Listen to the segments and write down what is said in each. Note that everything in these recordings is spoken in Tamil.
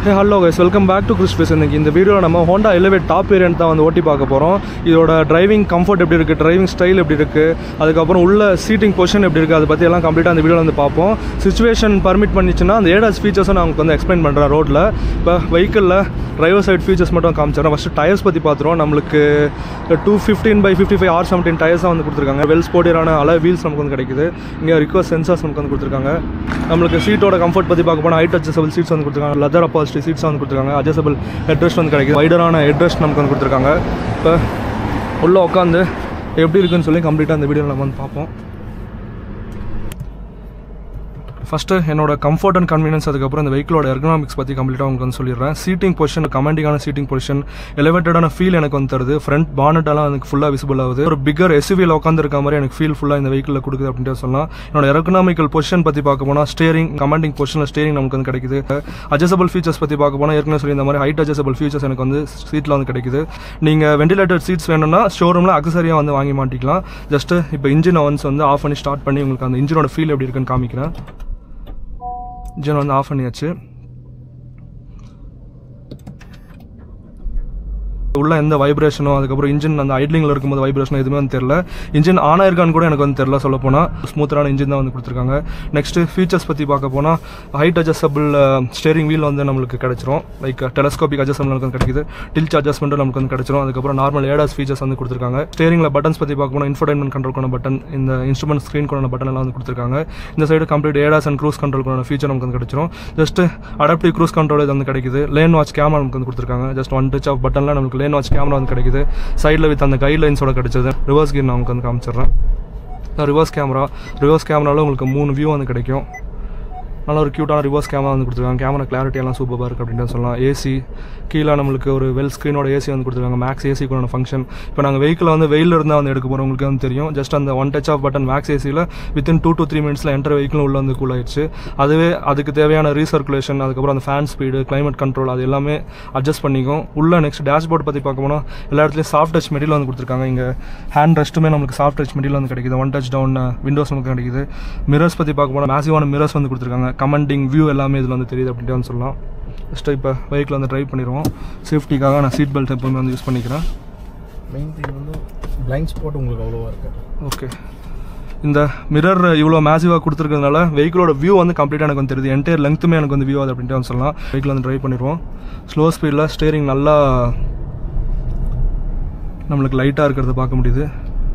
Hey hello guys welcome back to Chris base இன்னைக்கு இந்த வீடியோவில் நம்ம ஹோண்டா எலிவேட் டாப் வேரியன்ட் தான் வந்து ஓட்டி பார்க்க போகிறோம் இதோட டிரைவிங் கம்ஃபர்ட் எப்படி இருக்குது டிரைவிங் ஸ்டைல் எப்படி இருக்குது அதுக்கப்புறம் உள்ள சீட்டிங் பொசிஷன் எப்படி இருக்குது அதை பற்றி எல்லாம் கம்ப்ளீட்டாக அந்த வீடியோவில் வந்து பார்ப்போம் சுச்சுவேஷன் பர்மிட் பண்ணிச்சுன்னா அந்த ஏடாஸ் ஃபீச்சர்ஸும் நான் உங்களுக்கு வந்து எக்ஸ்பிளைன் பண்ணுறேன் ரோட்டில் இப்போ வெஹிக்கிளில் டிரைவர் சைட் ஃபீச்சர்ஸ் மட்டும் காமிச்சிடறேன் ஃபஸ்ட்டு டயர்ஸ் பற்றி பார்த்துருவோம் நம்மளுக்கு two fifteen by fifty five R seventeen tyres தான் வந்து கொடுத்துருக்காங்க வெல் ஸ்போர்ட்டியரான அல வீல்ஸ் நமக்கு வந்து கிடைக்குது இங்கே ரிக்வஸ்ட் சென்சார்ஸ் நமக்கு வந்து கொடுத்துருக்காங்க நம்மளுக்கு சீட்டோட கம்ஃபர்ட் பற்றி பார்க்க போனால் ஹைட் அட்ஜஸ்டபிள் சீட்ஸ் வந்து கொடுத்துருக்காங்க லெதர் அப்பாசிட்டி சீட்ஸ் வந்து கொடுத்துருக்காங்க அட்ஜஸ்டபிள் ஹெட்ரெஸ்ட் வந்து கிடைக்குது வைடரான ஹெட்ரெஸ்ட் நமக்கு வந்து கொடுத்துருக்காங்க இப்போ உள்ளே உட்காந்து எப்படி இருக்குன்னு சொல்லி கம்ப்ளீட்டாக அந்த வீடியோவில் நம்ம வந்து பார்ப்போம் ஃபஸ்ட்டு என்னோட கம்ஃபர்ட் அண்ட் கன்வீனியன்ஸ் அதுக்கப்புறம் இந்த வெஹிக்கிளோட எர்கனாமிக்ஸ் பற்றி கம்ப்ளீட்டாக உங்களுக்கு வந்து சொல்லிடுறேன் சீட்டிங் பொசிஷன் கமாண்டிங்கான சீட்டிங் பொசிஷன் எலிவேட்டடான ஃபீல் எனக்கு வந்து தருது ஃப்ரண்ட் பானட்டெல்லாம் எனக்கு ஃபுல்லாக விசிபிள் ஆகுது ஒரு பிகர் எஸ்யூவியில் உட்காந்துருக்க மாதிரி எனக்கு ஃபீல் ஃபுல்லாக இந்த வெஹிக்கிளில் கொடுக்குது அப்படின்ட்டு சொல்லலாம் என்னோட எர்கனாமிக்கல் பொசிஷன் பற்றி பார்க்க போனால் ஸ்டேரிங் கமாண்டிங் பொசிஷனில் ஸ்டேரிங் நமக்கு வந்து கிடைக்குது அட்ஜஸ்டபிள் ஃபீச்சர்ஸ் பற்றி பார்க்க போனால் ஏற்கனவே சொல்லி இந்த மாதிரி ஹைட் அட்ஜஸ்டபிள் ஃபீச்சர்ஸ் எனக்கு வந்து சீட்டில் வந்து கிடைக்குது நீங்கள் வெண்டிலேட்டட் சீட்ஸ் வேணும்னா ஷோரூமில் அக்சரியாக வந்து வாங்கி மாட்டிக்கலாம் ஜஸ்ட்டு இப்போ இன்ஜின் அவன்ஸ் வந்து ஆஃப் பண்ணி ஸ்டார்ட் பண்ணி உங்களுக்கு அந்த இன்ஜினோட ஃபீல் எப்படி இருக்குன்னு காமிக்கிறேன் இன்ஜின் வந்து ஆஃப் பண்ணியாச்சு உள்ள எந்த வைப்ரேஷனோ அதுக்கப்புறம் இன்ஜின் அந்த ஐட்லிங்கில் இருக்கும்போது வைப்ரேஷன் எதுவுமே வந்து தெரியல இன்ஜின் ஆன் ஆயிருக்கான்னு கூட எனக்கு வந்து தெரியல சொல்ல போனால் ஸ்மூத்தரான இன்ஜின் தான் வந்து கொடுத்துருக்காங்க நெக்ஸ்ட் ஃபீச்சர்ஸ் பற்றி பார்க்க போனால் ஹைட் அட்ஜஸ்டபிள் ஸ்டேரிங் வீல் வந்து நம்மளுக்கு கிடைச்சிரும் லைக் டெலஸ்கோபிக் அட்ஜஸ்ட்மெண்ட் நமக்கு வந்து கிடைக்குது டில்ச் அட்ஜஸ்ட்மெண்ட்டும் நமக்கு வந்து கிடைச்சிரும் அதுக்கப்புறம் நார்மல் ஏடாஸ் ஃபீச்சர்ஸ் வந்து கொடுத்துருக்காங்க ஸ்டேரிங்கில் பட்டன்ஸ் பற்றி பார்க்க போனால் இன்ஃபர்டைன்மெண்ட் கண்ட்ரோல் பட்டன் இந்த இன்ஸ்ட்ருமெண்ட் ஸ்க்ரீன் கொண்ட பட்டன் எல்லாம் வந்து கொடுத்துருக்காங்க இந்த side complete ADAS and cruise control கொண்ட ஃபீச்சர் நமக்கு வந்து கிடைச்சிரும் ஜஸ்ட் அடாப்டிவ் க்ரூஸ் கண்ட்ரோல் இது வந்து கிடைக்குது லேன் வாட்ச் கேமரா நமக்கு வந்து கொடுத்துருக்காங்க ஜஸ்ட் ஒன் டச் ஆஃப் பட்டனில் நமக்கு லேன் வாட்ச் கேமரா வந்து கிடைக்குது சைடில் வித் அந்த கைட்லைன்ஸோட கிடைச்சது ரிவர்ஸ் கீர் நான் உங்களுக்கு வந்து காமிச்சிடுறேன் ரிவர்ஸ் கேமரா ரிவர்ஸ் கேமராவில் உங்களுக்கு மூணு வியூ வந்து கிடைக்கும் நல்ல ஒரு க்யூட்டான ரிவர்ஸ் கேமரா வந்து கொடுத்துருக்காங்க கேமரா கிளாரிட்டி எல்லாம் சூப்பராக இருக்குது அப்படின்னு சொல்லலாம் ஏசி கீழே நம்மளுக்கு ஒரு வெல் ஸ்க்ரீனோட ஏசி வந்து கொடுத்துருக்காங்க மேக்ஸ் ஏசி கூட ஃபங்க்ஷன் இப்போ நாங்கள் வெஹிக்கில் வந்து வெயிலில் இருந்தால் வந்து எடுக்க போகிறோம் உங்களுக்கு வந்து தெரியும் ஜஸ்ட் அந்த one touch off button max ஏசியில் வித்தின் டூ டு த்ரீ மினிட்ஸில் என்டர் வெஹிக்கிள் உள்ள வந்து கூல் ஆயிடுச்சு அதுவே அதுக்கு தேவையான ரீசர்க்குலேஷன் அதுக்கப்புறம் அந்த ஃபேன் ஸ்பீடு கிளைமேட் கண்ட்ரோல் அது எல்லாமே அட்ஜஸ்ட் பண்ணிக்கும் உள்ள நெக்ஸ்ட் டேஷ்போர்ட் பற்றி பார்க்க போனால் எல்லா இடத்துலையும் சாஃப்ட் டச் மெட்டீரியல் வந்து கொடுத்துருக்காங்க இங்கே ஹேண்ட் ரெஸ்ட்டுமே நமக்கு சாஃப்ட் டச் மெட்டீரியல் வந்து கிடைக்குது ஒன் டச் டவுன் விண்டோஸ் நமக்கு கிடைக்குது மிரர்ஸ் பற்றி பார்க்க போனால் மேசிவான மிரர்ஸ் வந்து கொடுத்துருக்காங்க கமெண்டிங் வியூ எல்லாமே இதில் வந்து தெரியுது அப்படின்ட்டு வந்து சொல்லலாம் ஜஸ்ட்டு இப்போ பைக்கில் வந்து ட்ரைவ் பண்ணிடுவோம் சேஃப்டிக்காக நான் சீட் பெல்ட் எப்பவுமே வந்து யூஸ் பண்ணிக்கிறேன் மெயின் திங் வந்து பிளைண்ட் ஸ்பாட் உங்களுக்கு அவ்வளோவா இருக்கு ஓகே இந்த மிரர் இவ்வளோ மேசிவாக கொடுத்துருக்கிறதுனால வெஹிக்கிளோட வியூ வந்து கம்ப்ளீட்டாக எனக்கு வந்து தெரியுது என்டையர் லெங்த்துமே எனக்கு வந்து வியூ ஆகுது அப்படின்ட்டு வந்து சொல்லலாம் வெஹிக்கிள் வந்து ட்ரைவ் பண்ணிடுவோம் ஸ்லோ ஸ்பீடில் ஸ்டேரிங் நல்லா நம்மளுக்கு லைட்டாக இருக்கிறத பார்க்க முடியுது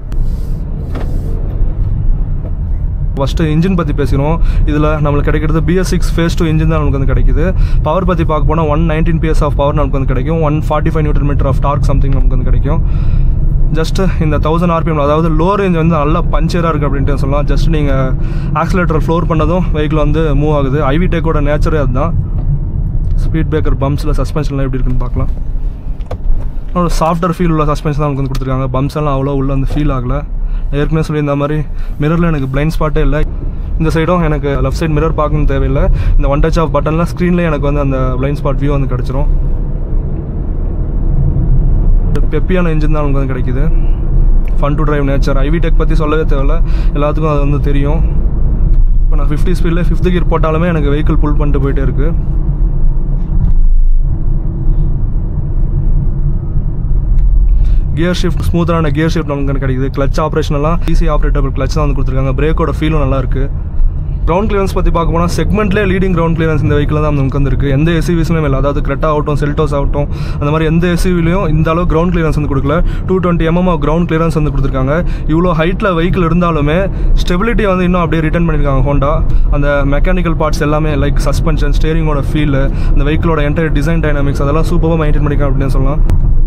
ஃபஸ்ட்டு இன்ஜின் பற்றி பேசிடுவோம் இதில் நம்மளுக்கு கிடைக்கிறது BS six phase two engine தான் நமக்கு வந்து கிடைக்குது பவர் பற்றி பார்க்க போனால் one nineteen PS of power நமக்கு வந்து கிடைக்கும் one forty five newton metre of torque something நமக்கு வந்து கிடைக்கும் ஜஸ்ட் இந்த தௌசண்ட் ஆர்பிஎம் அதாவது லோ ரேஞ்ச் வந்து நல்லா பஞ்சராக இருக்குது அப்படின்ட்டு சொல்லலாம் ஜஸ்ட் நீங்கள் ஆக்சிலேட்டர் ஃப்ளோர் பண்ணதும் வெஹிக்கிள் வந்து மூவ் ஆகுது ஐவி டேக்கோட நேச்சரே அதுதான் ஸ்பீட் பிரேக்கர் பம்ப்ஸில் சஸ்பென்ஷன்லாம் எப்படி இருக்குன்னு பார்க்கலாம் ஒரு சாஃப்ட்வேர் ஃபீல் உள்ள சஸ்பென்ஷன் தான் நமக்கு வந்து கொடுத்துருக்காங்க பம்ப்ஸ் எல்லாம் அவ்வளோ உள்ள வந்து ஃபீல் ஆகலை ஏற்கனவே சொல்லியிருந்த மாதிரி மிரரில் எனக்கு பிளைண்ட் ஸ்பாட்டே இல்லை இந்த சைடும் எனக்கு லெஃப்ட் சைட் மிரர் பார்க்கணும் தேவையில்லை இந்த ஒன் டச் ஆஃப் பட்டனில் ஸ்க்ரீன்லேயே எனக்கு வந்து அந்த பிளைண்ட் ஸ்பாட் வியூ வந்து கிடச்சிரும் பெப்பியான இன்ஜின் தான் நமக்கு வந்து கிடைக்குது fun to drive nature iVTEC பற்றி சொல்லவே தேவையில்ல எல்லாத்துக்கும் அது வந்து தெரியும் இப்போ நான் ஃபிஃப்டி ஸ்பீடில் ஃபிஃப்த் கியர் போட்டாலுமே எனக்கு வெஹிக்கிள் புல் பண்ணிட்டு போயிட்டே இருக்குது கியர் ஷிஃப்ட் ஸ்மூத்தான கியர் ஷிஃப்ட் நமக்கு கிடைக்குது கிளச் ஆப்ரேஷன் எல்லாம் ஈஸி ஆப்ரேட்டபிள் கிளச் தான் வந்து கொடுத்துருக்காங்க பிரேக்கோட ஃபீலும் நல்லா இருக்கு கிரவுண்ட் கிளியரன்ஸ் பற்றி பார்க்க போனால் செக்மெண்ட்லேயே லீடிங் கிரவுண்ட் கிளியரன்ஸ் இந்த வெஹிக்கில் தான் நமக்கு வந்துருக்கு எந்த எஸ்யூவிஸுமே இல்லை அதாவது கிரெட்டா ஆகட்டும் செல்டோஸ் ஆகட்டும் அந்த மாதிரி எந்த எஸ்யூவிலையும் இந்த அளவு கிரவுண்ட் கிளியரன்ஸ் வந்து கொடுக்கல two twenty mm of ground clearance வந்து கொடுத்துருக்காங்க இவ்வளோ ஹைட்டில் வெஹிக்கிள் இருந்தாலுமே ஸ்டெபிலிட்டி வந்து இன்னும் அப்படியே ரிட்டர்ன் பண்ணியிருக்காங்க ஹோண்டா அந்த மெக்கானிக்கல் பார்ட்ஸ் எல்லாமே லைக் சஸ்பென்ஷன் ஸ்டேரிங்கோட ஃபீல் அந்த வெஹிக்கிளோட என்டையர் டிசைன் டைனாமிக்ஸ் அதெல்லாம் சூப்பராக மெயின்டைன் பண்ணியிருக்காங்க அப்படின்னு சொல்லலாம்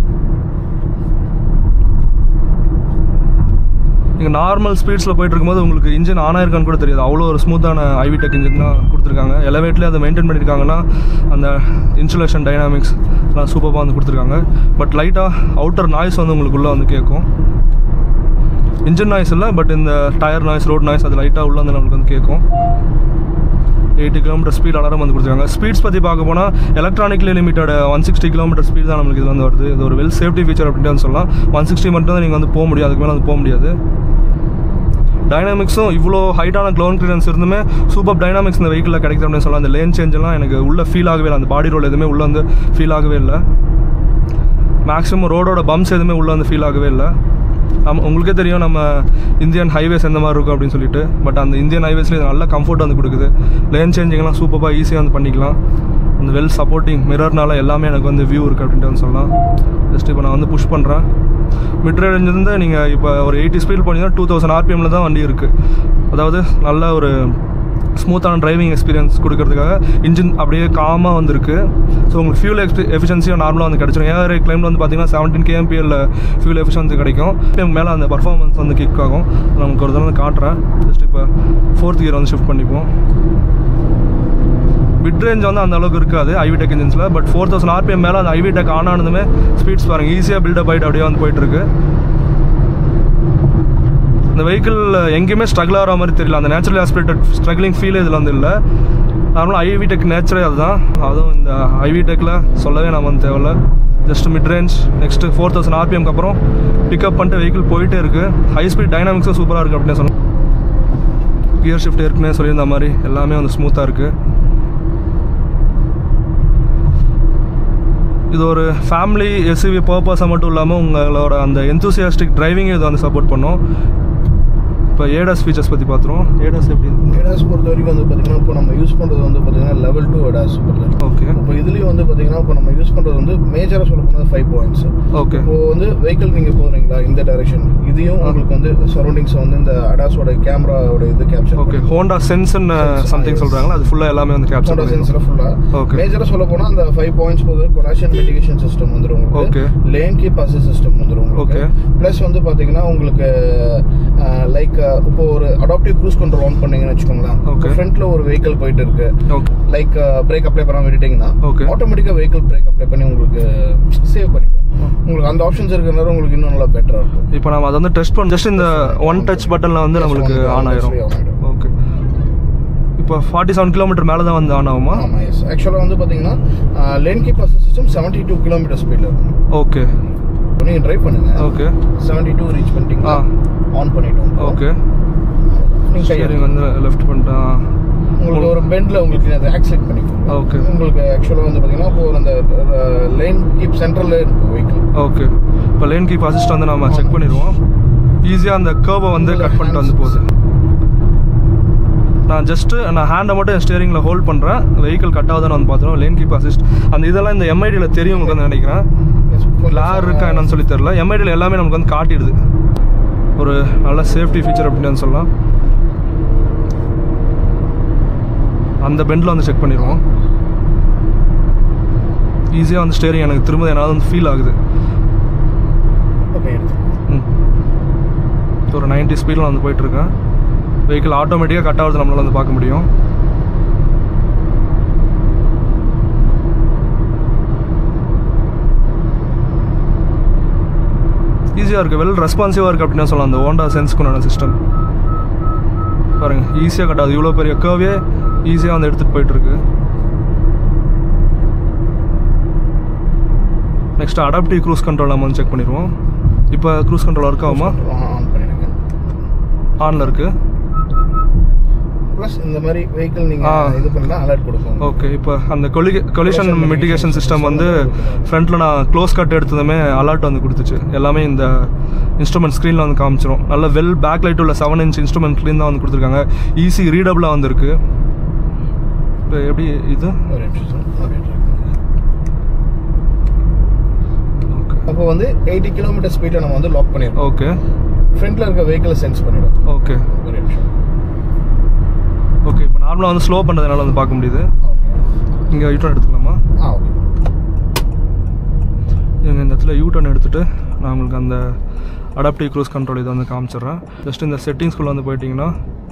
நீங்கள் நார்மல் ஸ்பீட்ஸில் போயிட்டு இருக்கும்போது உங்களுக்கு இன்ஜின் ஆன் ஆயிருக்கான்னு கூட தெரியாது அவ்வளோ ஒரு ஸ்மூத்தான ஐவி டெக் இன்ஜின் தான் கொடுத்துருக்காங்க எலவேட்லேயே அதை மெயின்டைன் பண்ணியிருக்காங்கன்னா அந்த இன்சுலேஷன் டைனாமிக்ஸ் எல்லாம் சூப்பராக வந்து கொடுத்துருக்காங்க பட் லைட்டாக அவுட்டர் நாய்ஸ் வந்து உங்களுக்கு உள்ளே வந்து கேட்கும் இன்ஜின் நாய்ஸ் இல்லை பட் இந்த டயர் நாய்ஸ் ரோட் நாய்ஸ் அது லைட்டாக உள்ளே வந்து நம்மளுக்கு வந்து கேட்கும் எயிட்டி கிலோமீட்டர் ஸ்பீட் அலாரம் வந்து கொடுத்துருக்காங்க ஸ்பீட்ஸ் பற்றி பார்க்க போனால் electronically limited one sixty kilometre speed தான் நம்மளுக்கு இது வந்து வருது இது ஒரு வெல் சேஃப்டி ஃபீச்சர் அப்படின்ட்டு வந்து சொல்லலாம் ஒன் சிக்ஸ்டி மட்டும் தான் நீங்கள் வந்து போக முடியும் அதுக்கு மேலே வந்து போக முடியாது டைனாமிக்ஸும் இவ்வளோ ஹைட்டான க்ளவுண்ட் கிளியரன்ஸ் இருந்துமே சூப்பர் டைனாமிக்ஸ் இந்த வெஹிக்கிளில் கிடைக்குது அப்படின்னு சொல்லலாம் அந்த லேன் சேஞ்செல்லாம் எனக்கு உள்ள ஃபீல் ஆகவே இல்லை அந்த பாடி ரோல் எதுவுமே உள்ள வந்து ஃபீல் ஆகவே இல்லை மேக்ஸிமம் ரோடோட பம்ப்ஸ் எதுவுமே உள்ள வந்து ஃபீல் ஆகவே இல்லை நம்ம உங்களுக்கே தெரியும் நம்ம இந்தியன் ஹைவேஸ் எந்த மாதிரி இருக்கும் அப்படின்னு சொல்லிட்டு பட் அந்த இந்தியன் ஹைவேஸ்ல இது நல்ல கம்ஃபர்ட் வந்து கொடுக்குது லேன் சேஞ்சிங்லாம் சூப்பராக ஈஸியாக வந்து பண்ணிக்கலாம் அந்த வெல் சப்போர்ட்டிங் மிரர்னால எல்லாமே எனக்கு வந்து வியூ இருக்குது அப்படின்ட்டு வந்து சொல்லலாம் ஜஸ்ட் இப்போ நான் வந்து புஷ் பண்ணுறேன் மிட் ரேஞ்சிலேருந்து நீங்கள் இப்போ ஒரு எயிட்டி ஸ்பீட் போனீங்கன்னா டூ தௌசண்ட் ஆர்பிஎம்மில் தான் வண்டி இருக்குது அதாவது நல்ல ஒரு ஸ்மூத்தான டிரைவிங் எக்ஸ்பீரியன்ஸ் கொடுக்கறதுக்காக இன்ஜின் அப்படியே காமாக வந்திருக்கு ஸோ உங்களுக்கு ஃபியூல் எக்ஸ்பி எஃபிஷியன்சியும் நார்மலாக வந்து கிடச்சிரும் ஏஆர் கிளைமில் வந்து பார்த்தீங்கன்னா செவன்டீன் கேஎம்பிஎல் ஃபியூல் எஃபிஷியன்சி கிடைக்கும் இப்போ மேலே அந்த பர்ஃபார்மன்ஸ் வந்து கிக் ஆகும் நமக்கு ஒரு தடவை காட்டுறேன் ஜஸ்ட் இப்போ ஃபோர்த் கியர் வந்து ஷிஃப்ட் பண்ணிப்போம் மிட் ரேஞ்ச் வந்து அந்த அளவுக்கு இருக்காது ஐவிடெக் இன்ஜின்ஸில் பட் ஃபோர் தௌசண்ட் ஆர்பிஎம் மேலே அந்த ஐவிடெக் ஆன் ஆனதுமே ஸ்பீட்ஸ் பாருங்கள் ஈஸியாக பில்டப் ஆகிட்டு அப்படியே வந்து போயிட்டுருக்கு இந்த வெஹிக்கிள் எங்கேயுமே ஸ்ட்ரகிள் ஆகிற மாதிரி தெரியல அந்த நேச்சுரல் ஆஸ்பிரேட்டட் ஸ்ட்ரகிளிங் ஃபீல் இதில் வந்து இல்லை நார்மலாக ஐவி டெக் நேச்சரே அதுதான் அதுவும் இந்த ஐவி டெக்கில் சொல்லவே நம்ம வந்து தேவையில்ல just mid range next four thousand ஆர்பிஎம்க்கு அப்புறம் பிக்கப் பண்ணிட்டு வெஹிக்கிள் போயிட்டே இருக்குது ஹை ஸ்பீட் டைனாமிக்ஸும் சூப்பராக இருக்குது அப்படின்னு சொல்லலாம் கியர் ஷிஃப்ட் ஏற்கனவே சொல்லியிருந்த மாதிரி எல்லாமே வந்து ஸ்மூத்தாக இருக்குது இது ஒரு ஃபேமிலி எஸ்யூவி பர்பஸாக மட்டும் இல்லாமல் உங்களோட அந்த எந்தூசியாஸ்டிக் டிரைவிங் இது வந்து சப்போர்ட் பண்ணும் இப்போ ஏடாஸ் ஃபீச்சர்ஸ் பற்றி பார்த்துருவோம் ஏடாஸ் எப்படி ஏடாஸ் பொறுத்த வரைக்கும் வந்து பார்த்தீங்கன்னா இப்போ நம்ம யூஸ் பண்ணுறது வந்து பார்த்தீங்கன்னா லெவல் டூ ஏடாஸ் பொறுத்த வரைக்கும் ஓகே இப்போ இதுலேயும் வந்து பார்த்தீங்கன்னா இப்போ நம்ம யூஸ் பண்ணுறது வந்து மேஜராக சொல்ல போனால் ஃபைவ் பாயிண்ட்ஸ் ஓகே இப்போ வந்து வெஹிக்கிள் நீங்கள் போகிறீங்களா இந்த டைரக்ஷன் இதையும் உங்களுக்கு வந்து சரௌண்டிங்ஸ் வந்து இந்த அடாஸோட கேமராவோட இது கேப்சர் ஓகே ஹோண்டா சென்ஸ்ன்னு சம்திங் சொல்கிறாங்களா அது ஃபுல்லாக எல்லாமே வந்து கேப்சர் ஹோண்டா பண்ணிடும் சென்ஸில் ஃபுல்லாக Okay. மேஜராக சொல்ல போனால் அந்த ஃபைவ் பாயிண்ட்ஸ் போது கொலாஷன் மிட்டிகேஷன் சிஸ்டம் வந்துடும் Okay. உங்களுக்கு லேன் கீப் அசிஸ்ட் சிஸ்டம் வந்துடும் உங்களுக்கு Okay. ப்ளஸ் வந்து பார்த்தீங்கன்னா உங்களுக்கு லைக் இப்போ ஒரு அடாப்டிவ் க்ரூஸ் கண்ட்ரோல் ஆன் பண்ணீங்கன்னு வச்சுக்கோங்களேன் Okay. ஃப்ரண்ட்ல ஒரு வெஹிக்கிள் போயிட்டு இருக்கு ஓகே லைக் பிரேக் அப்ளை பண்ணாம விட்டுட்டீங்கன்னா Okay. ஆட்டோமேட்டிக்காக வெஹிக்கிள் பிரேக் அப்ளை பண்ணி உங்களுக்கு சேவ் பண்ணிக்கும் உங்களுக்கு அந்த ஆப்ஷன்ஸ் இருக்கிறனால உங்களுக்கு இன்னும் நல்லா பெட்டராக இருக்கும் இப்போ நம்ம அதை வந்து டெஸ்ட் பண்ண ஜஸ்ட் இந்த ஒன் டச் பட்டனில் வந்து Just நம்மளுக்கு one ஆன் ஆயிரும் on ஆயிடும். ஓகே இப்போ ஃபார்ட்டி செவன் கிலோமீட்டர் மேலே தான் வந்து ஆன் ஆகுமா ஆமாம் எஸ் ஆக்சுவலாக வந்து பார்த்தீங்கன்னா lane keep assist system seventy two kilometre ஸ்பீடில் இருக்கும் ஓகே இப்போ நீங்கள் ட்ரைவ் பண்ணுங்க ஓகே செவன்ட்டி டூ ரீச் பண்ணிட்டீங்கன்னா ஆ. ஆன் பண்ணிட்டோம் ஓகே நீங்கள் ஸ்டியரிங் வந்து லெஃப்ட் பண்ணிட்டேன் உங்களுக்கு ஒரு பெண்ட்ல உங்களுக்கு அது ஆக்சிலேட் பண்ணிக்கும் Okay. உங்களுக்கு ஆக்சுவலாக வந்து பார்த்தீங்கன்னா இப்போ அந்த லைன் கீப் சென்ட்ரலில் இருக்கும் வெஹிக்கிள் ஓகே இப்போ லேன் கீப் அசிஸ்ட் வந்து நம்ம செக் பண்ணிடுவோம் ஈஸியாக அந்த கேர்வை வந்து கட் பண்ணிட்டு வந்து போகுது நான் ஜஸ்ட்டு நான் ஹேண்டை மட்டும் ஸ்டியரிங்கில் ஹோல்ட் பண்ணுறேன் வெஹிக்கிள் கட் ஆகுதுன்னு வந்து பார்த்துருவோம் லேன் கீப் அசிஸ்ட் அந்த இதெல்லாம் இந்த எம்ஐடியில் தெரியும் உங்களுக்கு வந்து நினைக்கிறேன் கிளார் இருக்கா என்னன்னு சொல்லி தெரில எம்ஐடியில் எல்லாமே நமக்கு வந்து காட்டிடுது ஒரு நல்ல சேஃப்டி ஃபீச்சர் அப்படின்னு வந்து சொல்லலாம் அந்த பெண்டில் வந்து செக் பண்ணிடுவோம் ஈஸியாக வந்து ஸ்டேரிங் எனக்கு திரும்ப என்னால் வந்து ஃபீல் ஆகுது ஓகே எடுத்து ம். ஒரு 90 ஸ்பீடில் வந்து போயிட்டுருக்கேன் வெஹிக்கிள் ஆட்டோமேட்டிக்காக கட் ஆகுறது நம்மளால வந்து பார்க்க முடியும் ஈஸியாக இருக்குது வெல் ரெஸ்பான்சிவாக இருக்குது அப்படின்னு சொல்லலாம் அந்த ஹோண்டா சென்ஸ்க்குண்டான சிஸ்டம் பாருங்க ஈஸியாக கட் ஆகுது இவ்வளோ பெரிய கர்வே ஈஸியாக வந்து எடுத்துகிட்டு போயிட்டுருக்கு நெக்ஸ்ட் அடாப்டிவ் க்ரூஸ் கண்ட்ரோல் நம்ம வந்து செக் பண்ணிடுவோம் இப்போ க்ரூஸ் கண்ட்ரோல் ஒர்க் ஆகுமா ஆன் பண்ணிடுங்க ஆனில் இருக்குது ப்ளஸ் இந்த மாதிரி வெஹிக்கிள் ஆ. நீங்கள் இது பண்ணா அலர்ட் கொடுக்கும் ஓகே இப்போ அந்த கொலி கொலிஷன் மிட்டிகேஷன் சிஸ்டம் வந்து ஃப்ரண்ட்டில் நான் க்ளோஸ் கட் எடுத்ததுமே அலர்ட் வந்து கொடுத்துச்சு எல்லாமே இந்த இன்ஸ்ட்ருமெண்ட் ஸ்க்ரீனில் வந்து காமிச்சிரும் நல்ல வெல் பேக் லைட் உள்ள செவன் இன்ச் இன்ஸ்ட்ருமெண்ட் ஸ்க்ரீன் தான் வந்து கொடுத்துருக்காங்க ஈஸி ரீடபுளாக வந்துருக்கு இப்போ எப்படி இது ஒரு நிமிஷம் அப்படியே try பண்ணுங்க. ஓகே அப்போ வந்து எயிட்டி கிலோமீட்டர் ஸ்பீடில் நம்ம வந்து லாக் பண்ணிடுறோம் ஓகே ஃப்ரண்ட்ல இருக்க வெஹிக்கிளை சென்ஸ் பண்ணிடும் ஓகே ஒரு நிமிஷம் ஓகே இப்போ நார்மலாக வந்து ஸ்லோ பண்ணுறதுனால வந்து பார்க்க முடியுது ஓகே இங்கே யூட்டர்ன் எடுத்துக்கலாமா ஆ ஓகே இவங்க இந்த இடத்துல யூட்டர்ன் எடுத்துட்டு நான் உங்களுக்கு அந்த அடாப்டிவ் க்ரூஸ் கண்ட்ரோல் இதை வந்து காமிச்சிடுறேன் ஜஸ்ட் இந்த செட்டிங்ஸ்குள்ளே வந்து போயிட்டீங்கன்னா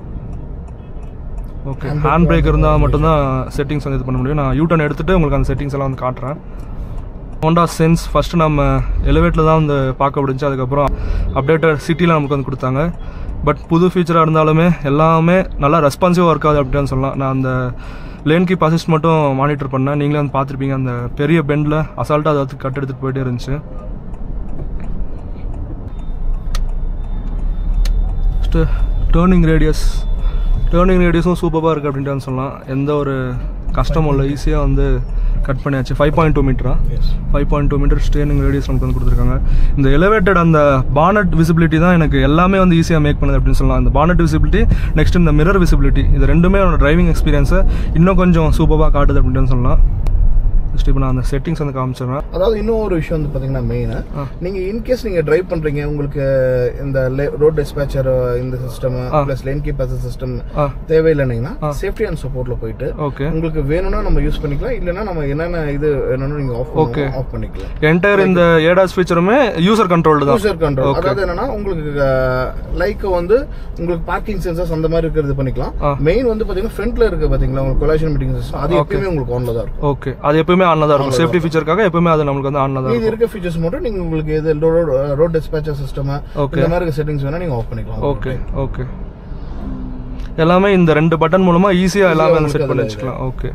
okay Hand hand brake brake இருந்தால் வந்து மட்டும்தான் செட்டிங்ஸ் வந்து இது பண்ண முடியும் நான் யூட்டர்ன் எடுத்துட்டு உங்களுக்கு அந்த செட்டிங்ஸ் எல்லாம் வந்து காட்டுறேன் ஹோண்டா சென்ஸ் ஃபஸ்ட்டு நம்ம எலிவேட்டில் தான் வந்து பார்க்க முடிஞ்சு அதுக்கப்புறம் அப்டேட்டட் சிட்டியில் நமக்கு வந்து கொடுத்தாங்க பட் புது ஃபீச்சராக இருந்தாலுமே எல்லாமே நல்லா ரெஸ்பான்சிவாக இருக்காது அப்படின்னு சொல்லலாம் நான் அந்த லேன் கீப் அசிஸ்ட் மட்டும் மானிட்டர் பண்ணேன் நீங்களே வந்து பார்த்துருப்பீங்க அந்த பெரிய பெண்டில் அசால்ட்டாக அதை வந்து கட் எடுத்துகிட்டு போயிட்டே இருந்துச்சு ஃபஸ்ட்டு டேர்னிங் ரேடியஸ் டேர்னிங் ரேடியஸும் சூப்பராக இருக்குது அப்படின்ட்டு சொல்லலாம் எந்த ஒரு கஷ்டமும் இல்லை ஈஸியாக வந்து கட் பண்ணியாச்சு ஃபைவ் பாயிண்ட் டூ மீட்டரா yes five point two metre steering radius நமக்கு வந்து கொடுத்துருக்காங்க இந்த எலிவேட்டட் அந்த பானட் விசிபிலிட்டி தான் எனக்கு எல்லாமே வந்து ஈஸியாக மேக் பண்ணுது அப்படின்னு சொல்லலாம் இந்த பானட் விசிபிலிட்டி நெக்ஸ்ட் இந்த மிரர் விசிபிலிட்டி இது ரெண்டுமே என்னோட டிரைவிங் எக்ஸ்பீரியன்ஸை இன்னும் கொஞ்சம் சூப்பராக காட்டுது அப்படின்னு சொல்லலாம் ஜஸ்ட் இப்போ நான் அந்த செட்டிங்ஸ் வந்து காமிச்சிடுறேன் அதாவது இன்னும் ஒரு விஷயம் வந்து பாத்தீங்கன்னா மெயின் ஆ. நீங்க இன்கேஸ் நீங்க டிரைவ் பண்றீங்க உங்களுக்கு இந்த ரோட் டிஸ்பேச்சர் இந்த சிஸ்டம் ஆ. பிளஸ் லேன் கீப்பர் சிஸ்டம் ஆ தேவையில்லைன்னா ஆ. சேஃப்டி அண்ட் சப்போர்ட்ல போயிட்டு ஓகே உங்களுக்கு வேணும்னா நம்ம யூஸ் பண்ணிக்கலாம் இல்லைன்னா நம்ம என்னென்ன இது வேணும்னு நீங்க ஆஃப் Okay. ஆஃப் பண்ணிக்கலாம் என்டையர் இந்த ஏடாஸ் ஃபீச்சருமே யூசர் கண்ட்ரோல்டு தான் யூசர் கண்ட்ரோல் Okay. அதாவது என்னன்னா உங்களுக்கு லைக் வந்து உங்களுக்கு பார்க்கிங் சென்சர்ஸ் அந்த மாதிரி இருக்கிறது பண்ணிக்கலாம் ஆ. மெயின் வந்து பாத்தீங்கன்னா ஃப்ரண்ட்ல இருக்கு பாத்தீங்களா உங்களுக்கு கொலாஷன் மீட்டிங் சிஸ்டம் அது எப்பயுமே உங்களுக்கு ஆன்ல தான் இருக்கும் ஓகே அது எப்பவுமே ஆன்ல தான் இருக்கும் சேஃப்டி ஃபீச்சருக்காக எப்பவுமே அது நம்மளுக்கு வந்து ஆன்ல தான் இது இருக்கும் இருக்க ஃபீச்சர்ஸ் மட்டும் நீங்க உங்களுக்கு எது ரோட் டிஸ்பேச்சர் சிஸ்டம் Okay. இந்த மாதிரி செட்டிங்ஸ் வேணா நீங்க ஆஃப் பண்ணிக்கலாம் ஓகே ஓகே எல்லாமே இந்த ரெண்டு பட்டன் மூலமா ஈஸியா எல்லாமே வந்து உங்களுக்கு செட் பண்ணி அதுல வச்சுக்கலாம் ஓகே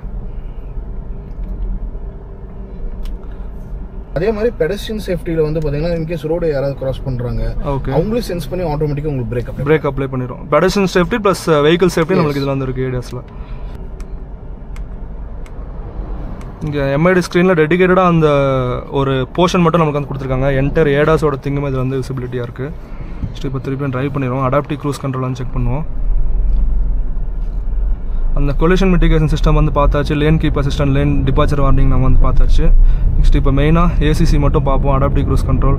அதே மாதிரி பெடஸ்ட்ரியன் சேஃப்டில வந்து பாத்தீங்கன்னா இன்கேஸ் ரோடு யாராவது கிராஸ் பண்றாங்க ஓகே அவங்களே சென்ஸ் பண்ணி ஆட்டோமேட்டிக்கா உங்களுக்கு பிரேக் அப் பிரேக் அப்ளை பண்ணிடும் pedestrian safety plus vehicle safety நம்மளுக்கு இதில் வந்து இருக்கு ஏடியாஸில் இங்கே எம்ஐடி ஸ்க்ரீனில் டெடிகேட்டடாக அந்த ஒரு போர்ஷன் மட்டும் நமக்கு வந்து கொடுத்துருக்காங்க என்டர் ஏடாஸோட திங்குமே இது வந்து விசிபிலிட்டியாக இருக்குது ஃபஸ்ட்டு இப்போ திருப்பியும் ட்ரைவ் பண்ணிடுவோம் அடாப்டிவ் க்ரூஸ் கண்ட்ரோல் வந்து செக் பண்ணுவோம் அந்த கொலிஷன் மிட்டிகேஷன் சிஸ்டம் வந்து பார்த்தாச்சு lane keep assistant lane departure warning நம்ம வந்து பார்த்தாச்சு நெக்ஸ்ட் இப்போ மெயினாக ஏசிசி மட்டும் பார்ப்போம் adaptive cruise control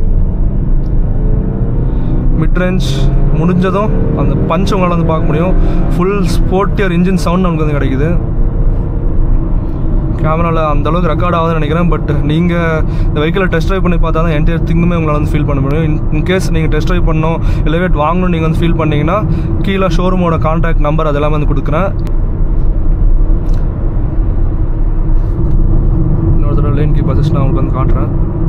mid range முடிஞ்சதும் அந்த பஞ்ச் உங்களால் வந்து பார்க்க முடியும் ஃபுல் ஸ்போர்ட்டியர் இன்ஜின் சவுண்ட் நமக்கு வந்து கிடைக்குது கேமராவில் அந்த அளவுக்கு ரெக்கார்ட் ஆகுதுன்னு நினைக்கிறேன் பட் நீங்கள் இந்த வெஹிக்கிளை டெஸ்ட் ட்ரைவ் பண்ணி பார்த்தா தான் என்டையர் திங்குமே உங்களால் வந்து ஃபீல் பண்ண முடியும் இன் இன்கேஸ் நீங்கள் டெஸ்ட் ட்ரைவ் பண்ணணும் எலிவேட் வாங்கணும் நீங்கள் வந்து ஃபீல் பண்ணீங்கன்னா கீழே ஷோரூமோட கான்டாக்ட் நம்பர் அதெல்லாம் வந்து கொடுக்குறேன் இன்னொரு தடவை லேன் கீப் அசிஸ்ட் நான் உங்களுக்கு வந்து காட்டுறேன்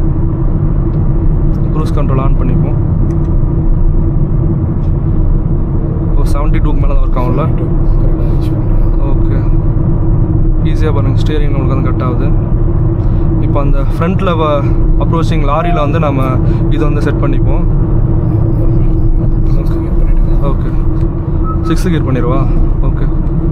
க்ரூஸ் கண்ட்ரோல் ஆன் பண்ணிப்போம் ஓ செவன்ட்டி டூக்கு மேலே தான் ஒர்க் ஆகும்ல ஓகே ஈஸியாக பாருங்கள் ஸ்டியரிங் நம்மளுக்கு வந்து கட் ஆகுது இப்போ அந்த ஃப்ரண்ட்டில் அப்ரோச்சிங் லாரியில் வந்து நம்ம இதை வந்து செட் பண்ணிப்போம் ஓகே சிக்ஸ் கியர் பண்ணிடுவா ஓகே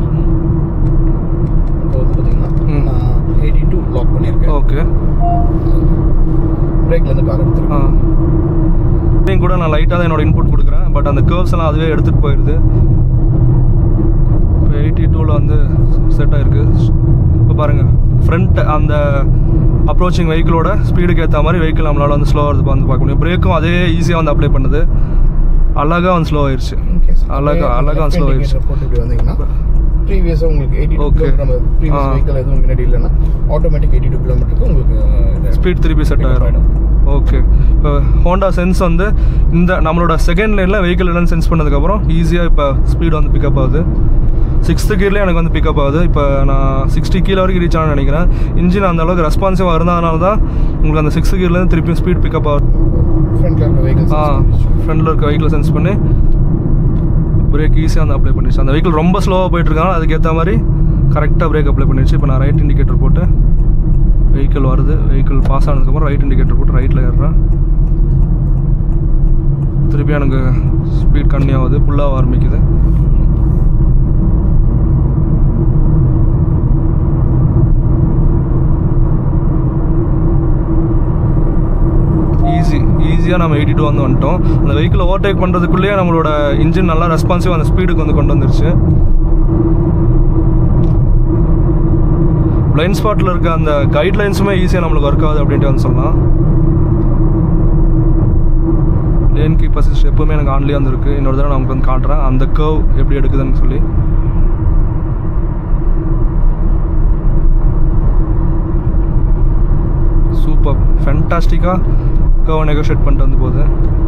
இப்போ வந்து பாத்தீங்கன்னா ம். நான் எயிட்டி டூ லாக் பண்ணியிருக்கேன் ஓகே பிரேக்ல இருந்து கார் ஆ எடுத்துருக்கேன் இதையும் கூட நான் லைட்டாக தான் என்னோட இன்புட் கொடுக்குறேன் பட் அந்த கேர்வ்ஸ் எல்லாம் அதுவே எடுத்துகிட்டு போயிடுது இப்போ எயிட்டி டூவில் வந்து செட் ஆயிருக்கு இப்போ பாருங்கள் ஃப்ரண்ட் அந்த அப்ரோச்சிங் வெஹிக்கிளோட ஸ்பீடுக்கு ஏற்ற மாதிரி வெஹிக்கிள் நம்மளால் வந்து ஸ்லோவாக வந்து பார்க்க முடியும் பிரேக்கும் அதே ஈஸியாக வந்து அப்ளை பண்ணுது அழகாக வந்து ஸ்லோ ஆயிடுச்சு அழகா அழகா ஸ்லோ ஆயிடுச்சு போட்டு இப்படி வந்தீங்கன்னா ப்ரீவியஸாக உங்களுக்கு எயிட்டி டூ Okay. நம்ம ப்ரீவியஸ் ஆ. வெஹிக்கல் எதுவும் முன்னாடி இல்லைன்னா ஆட்டோமேட்டிக் எயிட்டி டூ கிலோமீட்டருக்கு உங்களுக்கு ஸ்பீட் திருப்பி செட் ஆயிரும் ஓகே இப்போ ஹோண்டா சென்ஸ் வந்து இந்த நம்மளோட செகண்ட் லைனில் வெஹிக்கிள் என்னன்னு சென்ஸ் பண்ணதுக்கப்புறம் ஈஸியாக இப்போ ஸ்பீடு வந்து பிக்கப் ஆகுது சிக்ஸ்த்து கியர்லேயே எனக்கு வந்து பிக்கப் ஆகுது இப்போ நான் சிக்ஸ்டி கீழே வரைக்கும் ரீச் ஆகணும்னு நினைக்கிறேன் இன்ஜின் அந்த அளவுக்கு ரெஸ்பான்சிவாக இருந்ததுனால தான் உங்களுக்கு அந்த சிக்ஸ்த்து கியர்லேருந்து திருப்பியும் ஸ்பீட் பிக்கப் ஆகுது ஃப்ரண்ட்ல இருக்க வெஹிக்கல் ஆ ஃப்ரண்டில் இருக்க வெஹிக்கிளை சென்ஸ் பண்ணி பிரேக் ஈஸியாக வந்து அப்ளை பண்ணிடுச்சு அந்த வெஹிக்கிள் ரொம்ப ஸ்லோவாக போயிட்டு இருக்காங்க அதுக்கேற்ற மாதிரி கரெக்டாக பிரேக் அப்ளை பண்ணிடுச்சு இப்போ நான் ரைட் இண்டிகேட்டர் போட்டு வெஹிக்கிள் வருது வெஹிக்கிள் பாஸ் ஆனதுக்கப்புறம் ரைட் இண்டிகேட்டர் போட்டு ரைட்டில் ஏறுறேன் திருப்பி எனக்கு ஸ்பீட் கம்மி ஆகுது புல்லாக ஆரம்பிக்குது ஈஸி ஈஸியாக நம்ம எயிட்டி டூ வந்து வந்துட்டோம் அந்த வெஹிக்கிள் ஓவர்டேக் பண்ணுறதுக்குள்ளேயே நம்மளோட இன்ஜின் நல்லா ரெஸ்பான்சிவ் அந்த ஸ்பீடுக்கு வந்து கொண்டு வந்துருச்சு பிளைண்ட் ஸ்பாட்டில் இருக்க அந்த கைட்லைன்ஸுமே ஈஸியாக நம்மளுக்கு ஒர்க் ஆகுது அப்படின்ட்டு வந்து சொல்லலாம் லேன் கீப் அசிஸ்ட் எப்பவுமே எனக்கு ஆன்லேயே வந்து இருக்குது இன்னொரு தடவை நமக்கு வந்து காட்டுறேன் அந்த கர்வ் எப்படி எடுக்குதுன்னு சொல்லி சூப்பர் ஃபென்டாஸ்டிக்காக கர்வ் நெகோஷியேட் பண்ணிட்டு வந்து போகுது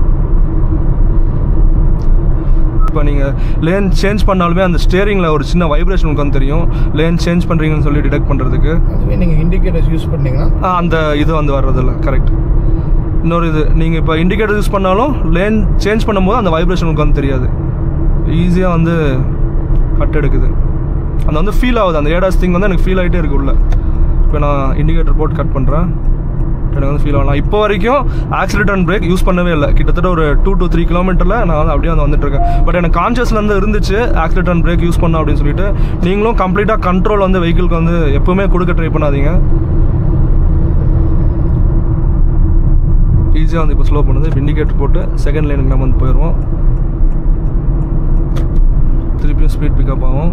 இப்போ நீங்கள் லேன் சேஞ்ச் பண்ணாலுமே அந்த ஸ்டேரிங்கில் ஒரு சின்ன வைப்ரேஷன் உங்களுக்கு வந்து தெரியும் லேன் சேஞ்ச் பண்ணுறீங்கன்னு சொல்லி டிடெக்ட் பண்ணுறதுக்கு அதுவே நீங்கள் இண்டிகேட்டர்ஸ் யூஸ் பண்ணீங்கன்னா ஆ, அந்த இது வந்து வர்றதில்ல கரெக்ட் இன்னொரு இது நீங்கள் இப்போ இண்டிகேட்டர் யூஸ் பண்ணாலும் லேன் சேஞ்ச் பண்ணும்போது அந்த வைப்ரேஷன் உங்களுக்கு வந்து தெரியாது ஈஸியாக வந்து கட் எடுக்குது அந்த வந்து ஃபீல் ஆகுது அந்த ஏடாஸ் திங் வந்து எனக்கு ஃபீல் ஆகிட்டே இருக்கு உள்ள இப்போ நான் இண்டிகேட்டர் போட்டு கட் பண்ணுறேன் எனக்கு வந்து ஃபீல் ஆகலாம் இப்போ வரைக்கும் ஆக்சிலேட்டர் அண்ட் பிரேக் யூஸ் பண்ணவே இல்லை கிட்டத்தட்ட ஒரு டூ to த்ரீ கிலோமீட்டரில் நான் வந்து அப்படியே வந்து வந்துட்டு இருக்கேன் பட் எனக்கு கான்ஷியஸ்லேருந்து இருந்துச்சு ஆக்சிலேட்டர் அண்ட் பிரேக் யூஸ் பண்ணோம் அப்படின்னு சொல்லிட்டு நீங்களும் கம்ப்ளீட்டாக கண்ட்ரோல் வந்து வெஹிக்கிளுக்கு வந்து எப்பவுமே கொடுக்க ட்ரை பண்ணாதீங்க ஈஸியாக வந்து இப்போ ஸ்லோ பண்ணுது இப்போ இண்டிகேட்டர் போட்டு செகண்ட் லைனுக்கு நம்ம வந்து போயிடுவோம் திருப்பியும் ஸ்பீட் பிக்கப் ஆகும்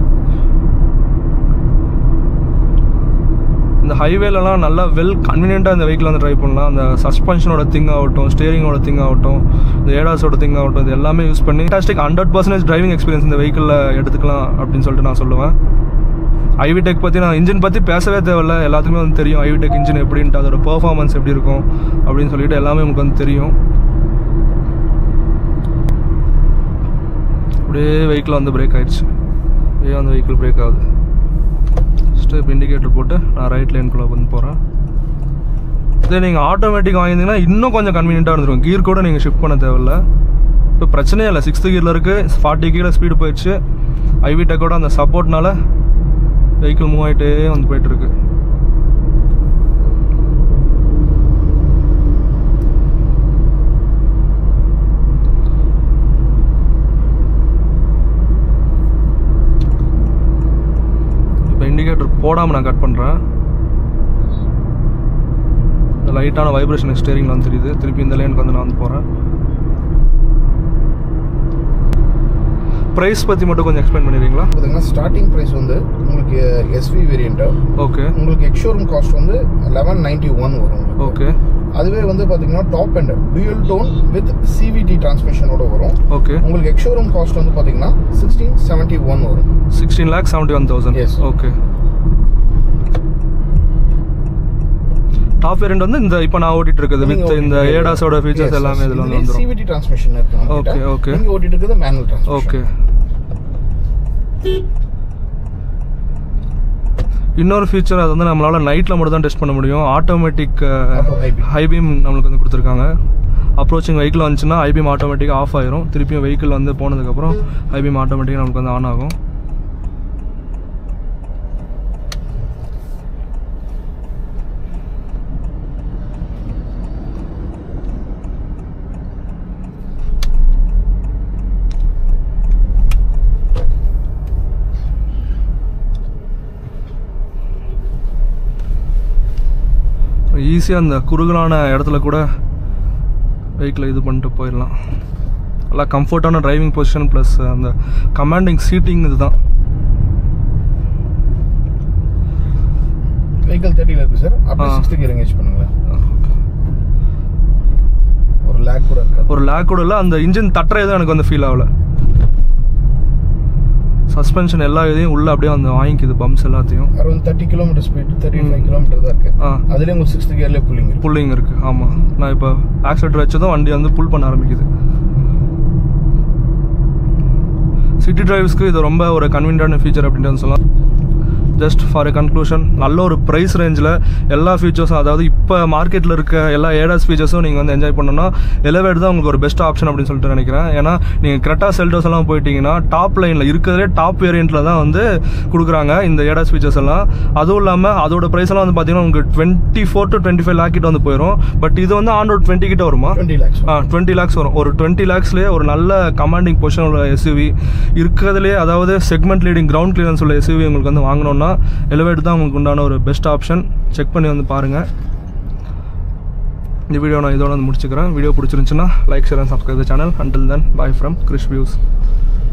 இந்த ஹைவேலலாம் நல்லா வெல் கன்வீனியண்ட்டாக இந்த வெஹிக்கிள் வந்து ட்ரை பண்ணலாம் அந்த சஸ்பென்ஷனோட திங் ஆகட்டும் ஸ்டேரிங்கோட திங் ஆகட்டும் இந்த ஏடாஸோட திங் ஆகட்டும் இது எல்லாமே யூஸ் பண்ணி fantastic hundred percentage driving experience இந்த வெஹிக்கிளில் எடுத்துக்கலாம் அப்படின்னு சொல்லிட்டு நான் சொல்லுவேன் ஐவிடெக் பற்றி நான் இன்ஜின் பற்றி பேசவே தேவையில்ல எல்லாத்துக்குமே வந்து தெரியும் ஐவிடெக் இன்ஜின் எப்படின்ட்டு அதோட பெர்ஃபார்மன்ஸ் எப்படி இருக்கும் அப்படின்னு சொல்லிட்டு எல்லாமே உங்களுக்கு வந்து தெரியும் அப்படியே வெஹிக்கிள் வந்து பிரேக் ஆயிடுச்சு அப்படியே அந்த வெஹிக்கிள் பிரேக் ஆகுது ஸ்டெப் இண்டிகேட்டர் போட்டு நான் ரைட் லைனுக்குள்ளே வந்து போகிறேன் இதே நீங்கள் ஆட்டோமேட்டிக் வாங்கியிருந்தீங்கன்னா இன்னும் கொஞ்சம் கன்வீனியண்ட்டாக இருந்திருக்கும் கீர் கூட நீங்கள் ஷிஃப்ட் பண்ண தேவையில்ல இப்போ பிரச்சனையே இல்லை சிக்ஸ்த்து கீரில் இருக்குது ஃபார்ட்டி கீரில் ஸ்பீடு போயிடுச்சு ஐவி டெக்கோட அந்த சப்போர்ட்னால வெஹிக்கிள் மூவ் ஆகிட்டே வந்து போயிட்டுருக்கு இப்போ இண்டிகேட்டர் போடாமல் நான் கட் பண்ணுறேன் இந்த லைட்டான வைப்ரேஷன் ஸ்டேரிங்கில் வந்து தெரியுது திருப்பி இந்த லைனுக்கு வந்து நான் வந்து போகிறேன் ப்ரைஸ் பற்றி மட்டும் கொஞ்சம் எக்ஸ்பிளைன் பண்ணிடுறீங்களா பார்த்தீங்கன்னா ஸ்டார்டிங் ப்ரைஸ் வந்து உங்களுக்கு எஸ்வி வேரியண்ட்டு ஓகே உங்களுக்கு எக்ஷோரூம் காஸ்ட் வந்து லெவன் நைன்டி ஒன் வரும் உங்களுக்கு. ஓகே அதுவே வந்து பார்த்தீங்கன்னா top and dual tone with CVT டிரான்ஸ்மிஷனோட வரும் ஓகே உங்களுக்கு எக்ஷோரூம் காஸ்ட் வந்து பார்த்தீங்கன்னா சிக்ஸ்டீன் செவன்ட்டி ஒன் வரும் sixteen lakh seventy one thousand Yes. Okay top variant வந்து இந்த இப்போ நான் ஓட்டிட்டு இருக்குது நீங்க வித் இந்த ஓட்டிட்டு ஏடாஸோட ஃபீச்சர்ஸ் Yes, எல்லாமே yes. இதில் வந்து இதுலயே வந்துடும் CVT டிரான்ஸ்மிஷன் இருக்கு நம்மகிட்ட. Okay, okay. நீங்க ஓட்டிட்டு இருக்கிறது மேனுவல் டிரான்ஸ்மிஷன் ஓகே இன்னொரு ஃபீச்சர் அது வந்து நம்மளால நைட்டில் மட்டும் தான் டெஸ்ட் பண்ண முடியும் automatic Auto high beam. High beam நம்மளுக்கு வந்து கொடுத்துருக்காங்க அப்ரோச்சிங் வெஹிக்கிள் வந்துச்சுன்னா ஐபீம் ஆட்டோமேட்டிக்காக ஆஃப் ஆயிரும் திருப்பியும் வெஹிக்கிள் வந்து போனதுக்கப்புறம் ஐபீம் ஆட்டோமேட்டிக்காக நமக்கு வந்து ஆன் ஆகும் ஈஸியாக அந்த குறுகலான இடத்துல கூட வெஹிக்கிளை இது பண்ணிட்டு போயிடலாம் நல்லா கம்ஃபர்ட்டான டிரைவிங் பொசிஷன் ப்ளஸ் அந்த கமாண்டிங் சீட்டிங் இதுதான் வெஹிக்கிள் தேர்ட்டியில் இருக்கு சார் அப்படியே ஆ. சிக்ஸ்த்து கியர் எங்கேஜ் பண்ணுங்களேன் ஒரு லேக் கூட இருக்காது ஒரு லேக் கூட இல்லை அந்த இன்ஜின் தட்டுற எதுவும் எனக்கு வந்து ஃபீல் ஆகல சஸ்பென்ஷன் எல்லா இதையும் உள்ள அப்படியே வந்து வாங்கிக்குது பம்ப்ஸ் எல்லாத்தையும் around thirty kilometre speed thirty five kilometre தான் இருக்கு ஆ அதுலேயே உங்களுக்கு சிக்ஸ்த் கியர்லேயே புல்லிங் இருக்கு புல்லிங் இருக்கு ஆமாம் நான் இப்போ ஆக்சிலேட்டர் வச்சதும் வண்டி வந்து புல் பண்ண ஆரம்பிக்குது சிட்டி டிரைவ்ஸ்க்கு இது ரொம்ப ஒரு கன்வீனியன்டான ஃபீச்சர் அப்படின்ட்டு சொல்லலாம் ஜஸ்ட் ஃபார் எ கன்க்ளூஷன் நல்ல ஒரு ப்ரைஸ் ரேஞ்சில் எல்லா ஃபீச்சர்ஸும் அதாவது இப்போ மார்க்கெட்டில் இருக்க எல்லா ஏடாஸ் ஃபீச்சர்ஸும் நீங்கள் வந்து என்ஜாய் பண்ணணும்னா எலவேட் தான் உங்களுக்கு ஒரு பெஸ்ட் ஆப்ஷன் அப்படின்னு சொல்லிட்டு நினைக்கிறேன் ஏன்னா நீங்கள் கரெக்டாக செல்டோஸ் எல்லாம் போயிட்டீங்கன்னா டாப் லைனில் இருக்கிறதே டாப் வேரியண்ட்டில் தான் வந்து கொடுக்குறாங்க இந்த ஏடாஸ் ஃபீச்சர்ஸ் எல்லாம் அதுவும் இல்லாமல் அதோட ப்ரைஸ் எல்லாம் வந்து பார்த்தீங்கன்னா உங்களுக்கு twenty four to twenty five lakh கிட்ட வந்து போயிடும் பட் இது வந்து ஆன் ரோட் டுவெண்ட்டி கிட்ட வருமா டுவெண்ட்டி லேக்ஸ் ஆ டுவெண்ட்டி லேக்ஸ் வரும் ஒரு டுவெண்ட்டி லேக்ஸ்லேயே ஒரு நல்ல கமாண்டிங் பொசிஷன் உள்ள எஸ்யூவி இருக்கிறதுலே அதாவது செக்மெண்ட் லீடிங் கிரவுண்ட் கிளியரன்ஸ் உள்ள எஸ்யூவி உங்களுக்கு வந்து வாங்கணும்னா எலிவேட் தான் உங்களுக்கு உண்டான ஒரு பெஸ்ட் ஆப்ஷன் செக் பண்ணி வந்து பாருங்கள் இந்த வீடியோ நான் இதோட வந்து முடிச்சுக்கிறேன் வீடியோ பிடிச்சிருந்துச்சுன்னா like share and subscribe channel until then bye from Krish views